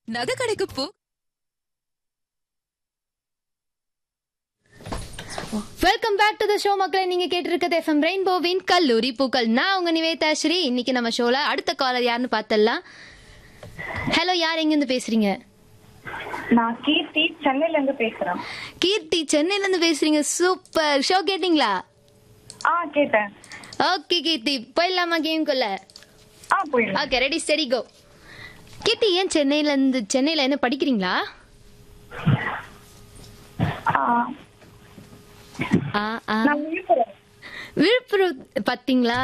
நகை கடைக்கு போ welcome back to the show மக்களை நீங்க கேட்டிருக்கிறது எஃப்எம் ரெயின்போவின் கல்லூரி பூக்கள் நான் உங்க நிவேதா ஸ்ரீ இன்னைக்கு நம்ம ஷோல அடுத்த காலர் யாருன்னு பார்த்தலாம் ஹலோ யார் எங்கிருந்து பேசுறீங்க நான் கீர்த்தி சென்னையில இருந்து பேசுறேன் கீர்த்தி சென்னையில இருந்து பேசுறீங்க சூப்பர் ஷோ கேட்டிங்களா ஆ கேட்டேன் ஓகே கீர்த்தி போயிடலாமா கேம்குள்ள ஆ போயிடலாம் okay ready steady go Keerthi ஏன் சென்னையில இருந்து சென்னையில என்ன படிக்கிறீங்களா ஆ, ஆ, ஆ. நான் விழுப்புரம் விழுப்புரம் பாத்தீங்களா